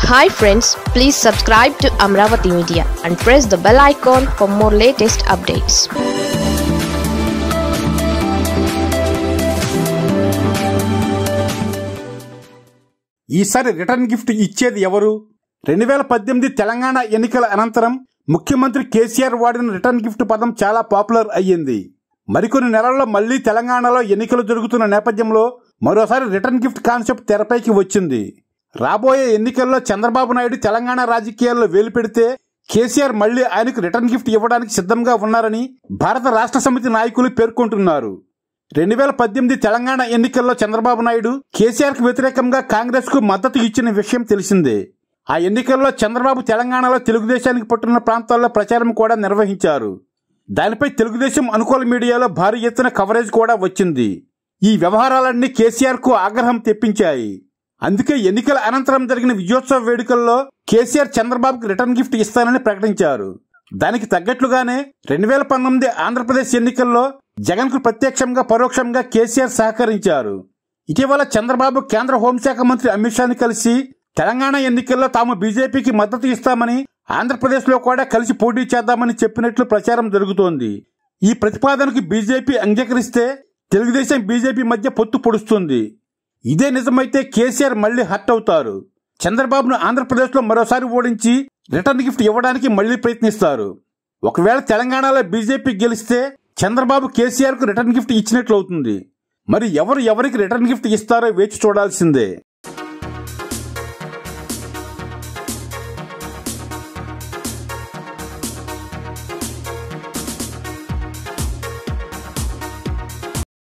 hi friends please subscribe to Amaravati media and press the bell icon for more latest updates ఈసారి return gift ఇచ్చేది ఎవరు రెండు వేల పద్దెనిమిది తెలంగాణ ఎన్నికల అనంతరం ముఖ్యమంత్రి కేసీఆర్ వాడిన రిటర్న్ గిఫ్ట్ పదం చాలా పాపులర్ అయ్యింది మరికొన్ని నెలల్లో మళ్లీ తెలంగాణలో ఎన్నికలు జరుగుతున్న నేపథ్యంలో మరోసారి రిటర్న్ గిఫ్ట్ కాన్సెప్ట్ తెరపైకి వచ్చింది రాబోయే ఎన్నికల్లో చంద్రబాబు నాయుడు తెలంగాణ రాజకీయాల్లో వేలు పెడితే కేసీఆర్ మళ్లీ ఆయనకు రిటర్న్ గిఫ్ట్ ఇవ్వడానికి సిద్ధంగా ఉన్నారని భారత రాష్ట్ర సమితి నాయకులు పేర్కొంటున్నారు రెండు వేల పద్దెనిమిది తెలంగాణ ఎన్నికల్లో చంద్రబాబు నాయుడు కేసీఆర్ కు వ్యతిరేకంగా కాంగ్రెస్ కు మద్దతు ఇచ్చిన విషయం తెలిసిందే ఆ ఎన్నికల్లో చంద్రబాబు తెలంగాణలో తెలుగుదేశానికి పట్టున్న ప్రాంతాల్లో ప్రచారం కూడా నిర్వహించారు దానిపై తెలుగుదేశం అనుకూల మీడియాలో భారీ ఎత్తున కవరేజ్ కూడా వచ్చింది ఈ వ్యవహారాలన్నీ కేసీఆర్ కు ఆగ్రహం తెప్పించాయి అందుకే ఎన్నికల అనంతరం జరిగిన విజయోత్సవ వేడుకల్లో కేసీఆర్ చంద్రబాబుకు రిటర్న్ గిఫ్ట్ ఇస్తానని ప్రకటించారు దానికి తగ్గట్లుగానే రెండు వేల పంతొమ్మిది ఆంధ్రప్రదేశ్ ఎన్నికల్లో జగన్ కు ప్రత్యక్షంగా పరోక్షంగా కేసీఆర్ సహకరించారు ఇటీవల చంద్రబాబు కేంద్ర హోంశాఖ మంత్రి అమిత్ షాని కలిసి తెలంగాణ ఎన్నికల్లో తాము బీజేపీకి మద్దతు ఇస్తామని ఆంధ్రప్రదేశ్ లో కూడా కలిసి పోటీ చేద్దామని చెప్పినట్లు ప్రచారం జరుగుతోంది ఈ ప్రతిపాదనకు బీజేపీ అంగీకరిస్తే తెలుగుదేశం బీజేపీ మధ్య పొత్తు పొడుస్తుంది ఇదే నిజమైతే కేసీఆర్ మళ్లీ హర్ట్ అవుతారు చంద్రబాబును ఆంధ్రప్రదేశ్లో మరోసారి ఓడించి రిటర్న్ గిఫ్ట్ ఇవ్వడానికి మళ్లీ ప్రయత్నిస్తారు ఒకవేళ తెలంగాణలో బీజేపీ గెలిస్తే చంద్రబాబు కేసీఆర్ కు రిటర్న్ గిఫ్ట్ ఇచ్చినట్లు అవుతుంది మరి ఎవరు ఎవరికి రిటర్న్ గిఫ్ట్ ఇస్తారో వేచి చూడాల్సిందే